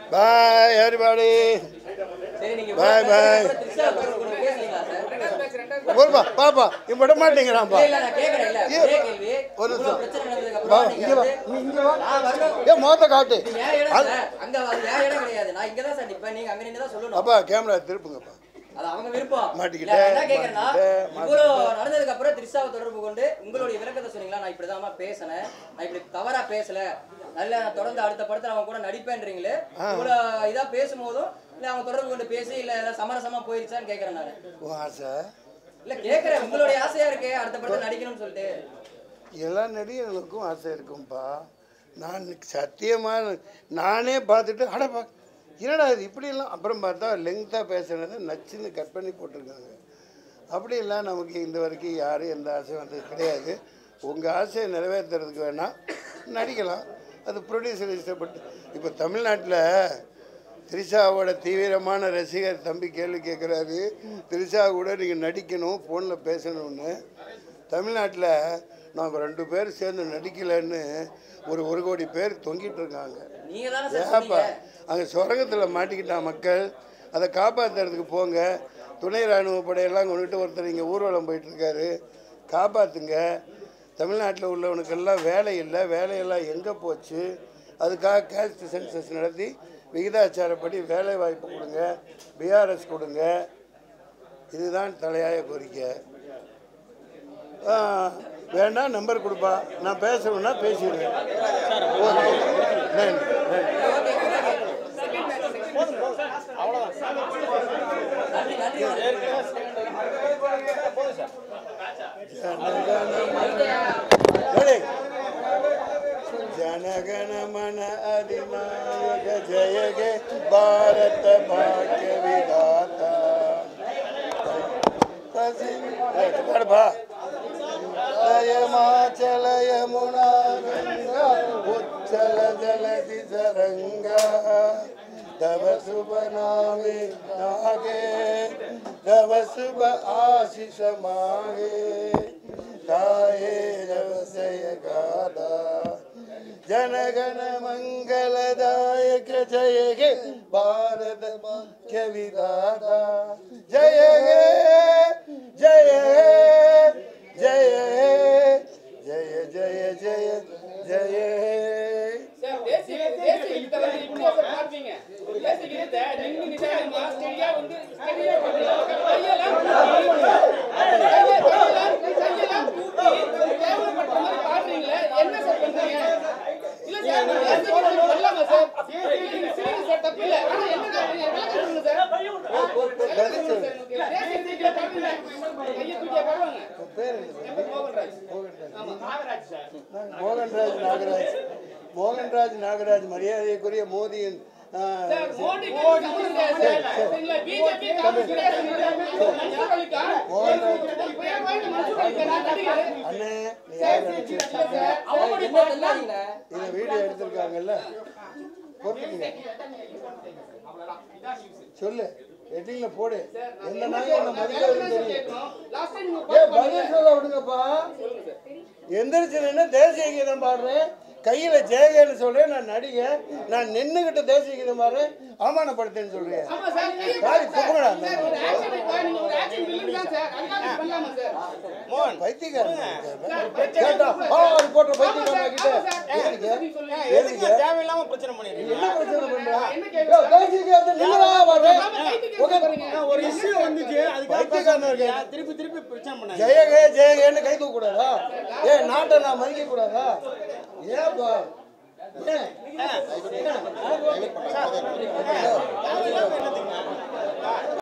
பாய் everybody சரி நீங்க Bye, bye. Trisha தொடர்பு கொண்டு பேசுனீங்களா சார் போருப்பா பாப்பா இவன் விட மாட்டேங்கிறான்ப்பா இல்ல நான் கேக்குறேன் இல்ல ஏ, ஒரே கேள்வி ஒரு இவ்வளவு நிமிஷம். பிரச்சனை நடந்ததுக்கு வா அப்புறம் இங்க நீங்க வா வந்து நீ இங்க வா நான் வரணும் ஏ முகத்தை காட்டு இது என் இடம் சார் அங்க அது என் இடம் கிடையாது நான் இங்க தான் சார் நிப்பேன் நீங்க அங்க நின்னு தான் சொல்லணும் அப்பா கேமரா திருப்புங்கப்பா அது அவங்க விருப்பம் மாட்டிக்கிட்டே, இல்ல, நான் என்ன கேக்குறேன்னா மாட்டிக்கிட்டே, இவ்வளவு நடந்ததுக்கு அப்புறம் த்ரிஷாவை தொடர்பு கொண்டு உங்களுடைய விளக்கத்தை சொன்னீங்களா நான் இப்படிதாம்மா பேசினேன் நான் இப்படி தவறா பேசல நல்ல நான் தொடர்ந்து அடுத்த படத்துல அவங்க கூட நடிப்பேன்றீங்களே இவ்வளவு இதா பேசும்போதும் இல்ல அவங்க தொடர்பு கொண்டு பேசி இல்ல ஏதாவது சமரசமா போயிருச்சான்னு கேக்குறேன் நானு உன் ஆசை இல்ல கேக்குறேன் உங்களுடைய ஆசையா இருக்கே அடுத்த படத்துல நடிக்கணும்னு சொல்லிட்டு எல்லா நடிகர்களுக்கும் ஆசை இருக்கும்ப்பா நான் சத்தியமாக நானே பார்த்துட்டு அடப்பா என்னடா இது இப்படியெல்லாம் அப்புறம் பார்த்தா லெங்க்த்தாக பேசுனதை நச்சுன்னு கட் பண்ணி போட்டிருக்காங்க அப்படியெல்லாம் நமக்கு இந்த வரைக்கும் யாரும் எந்த ஆசையும் வந்தது கிடையாது உங்கள் ஆசையை நிறைவேற்றுறதுக்கு வேணால் நடிக்கலாம் அது ப்ரொடியூசர் இஷ்டப்பட்டு இப்போ தமிழ்நாட்டில் திரிஷாவோட தீவிரமான ரசிகர் தம்பி கேள்வி கேட்குறாரு திரிஷா கூட நீங்கள் நடிக்கணும் ஃபோனில் பேசணும்னு தமிழ்நாட்டில் நாங்கள் ரெண்டு பேர் சேர்ந்து நடிக்கலைன்னு ஒரு ஒரு கோடி பேர் தொங்கிட்டு இருக்காங்க நீங்க தானே சார் ஏப்பா சொன்னீங்க அங்கே சுரங்கத்தில் மாட்டிக்கிட்டான் மக்கள் அதை காப்பாற்றுறதுக்கு போங்க துணை ராணுவ படையெல்லாம் கொண்டுட்டு ஒருத்தர் இங்கே ஊர்வலம் போயிட்டுருக்காரு காப்பாற்றுங்க தமிழ்நாட்டில் உள்ளவனுக்கெல்லாம் வேலை இல்லை வேலையெல்லாம் எங்கே போச்சு அதுக்காக கேஸ்ட் சென்சஸ் நடத்தி விகிதாச்சாரப்படி வேலை வாய்ப்பு கொடுங்க பிஆர்எஸ் கொடுங்க இதுதான் தலையாய கோரிக்கை ஆ, வேண்டாம் நம்பர் கொடுப்பா நான் பேசணும்னா பேசிடுவேன் ஓகே நன்றி நன்றி Ready? ಜನಗಣ ಮನ ಅಧಿನಾಯಕ ಜಯಗೆ ಭಾರತ ಭಾಗ್ಯ ವಿಧಾತ ಬಾ ಲಯಮಾಚಲ ಯಮುನಾ ಗಂಗಾ ಉಚ್ಚಲ ಜಲಧಿ ಸರಂಗ ತವ ಶುಭ ನಾಮೆ ನಾಗೆ ತವ ಶುಭ ಆಶಿಷ ಮಾಗೆ ತಾಯೇ ಜಯ ಗಾದ ಜನಗಣ ಮಂಗಲದಾಯಕ ಜಯಗೆ ಭಾರತ ಮುಖ್ಯ ವಿಧಾತ ಜಯ ಹೇ ಜಯ ಹೇ ಜಯ ಹೇ ಜಯ ಜಯ ಜಯ ಜಯ ಹೇ சார், தேசிய தேசிய கீதத்தை வந்து இப்படி சார் பார்ப்பீங்க. தேசிய கீதத்தை நின்னு நிதானமா steady-ஆ வந்து steady-ஆ பாடுங்க. கையெல்லாம் தூக்கி, கையை- கையெல்லாம் கையெல்லாம் தூக்கி கேவலப்படுத்துற மாதிரி பாடுறீங்களே, என்ன சார் பண்றீங்க? இல்ல சார், நீங்க தேசிய கீதத்தை சொல்லலாமா சார்? நீங்க சிரிங்க சார், தப்பில்ல. ஆனா என்ன காரணம்? விளக்கம் சொல்லுங்க சார். விளக்கம் சொல்லுங்க சார். தேசிய கீதத்தை பாடுங்க. கையை தூக்கியா பாடுவாங்க? எப்ப மோகன்ராஜ். ஆமா. மோகன்ராஜ் நாகராஜ் மோகன்ராஜ் நாகராஜ் மரியாதைக்குரிய மோதியின் ஆ, சார், மோடிக்கு சம்மந்தம் கிடையாது சார். சரிங்களா? BJP காங்கிரஸ் கிடையாது. மன்சூர் அலிகான், ஒரு புயல் வாய்ந்த மன்சூர் அலிகான் நடிகர். அண்ணே நீ யார் நினைச்சு வச்சிருக்க? அவங்களுடைய என்ன சொல்லாதீங்க இதை வீடியோ எடுத்திருக்காங்கல்ல பொறுத்துக்குங்க சொல்லு ஹெட்டிங்ல போடு எந்த நாய் உன்னை மதிக்காதுன்னு தெரியும் கேட்கணும். Last time நீங்க ஏ பாட்டு பதில் சொல்ல விடுங்கப்பா எந்திரிச்சு நின்று தேசிய கீதம் பாடுறேன் கையில ஜெயகேன்னு சொல்றேன் நான் நடிகன் நான் நின்னுகிட்டு தேசிய கீதம் பாடுறேன் அவமானப்படுத்தேன்னு சொல்றேன் ஆமா சார், கையை சாரி துப்புங்கடா அந்த சார், ஒரு action இப்ப நீங்க ஒரு action villain தான் சார். அதுக்காக பண்ணலாமா சார்? பைத்தியக்காரன் கேட்டா ஆ அது போட்ட பைத்தியக்காரன் கிட்ட ஆமா சார். எதுக்கு நீங்க சொல்லுங்க. எதுக்கு தேவையில்லாம பிரச்சனை பண்ணிடுறீங்க என்ன பிரச்சனை பண்றா என்ன ஏய், கேள்வி? தேசிய கீதத்தை நின்னுடா பாடுறேன் ஆமா, கைது கேஸ் போறீங்க. ஒரு இஷ்யூ வந்துச்சு அதுக்காக பைத்தியக்காரனா பேசாம இருக்கேன். திருப்பி திருப்பி பிரச்சனை பண்ணாங்க ஜெயகே ஜெயகேன்னு கை தூக்க கூடாதா ஏ நாட்டை நான் மதிக்க கூடாதா ஏப்பா ஏன்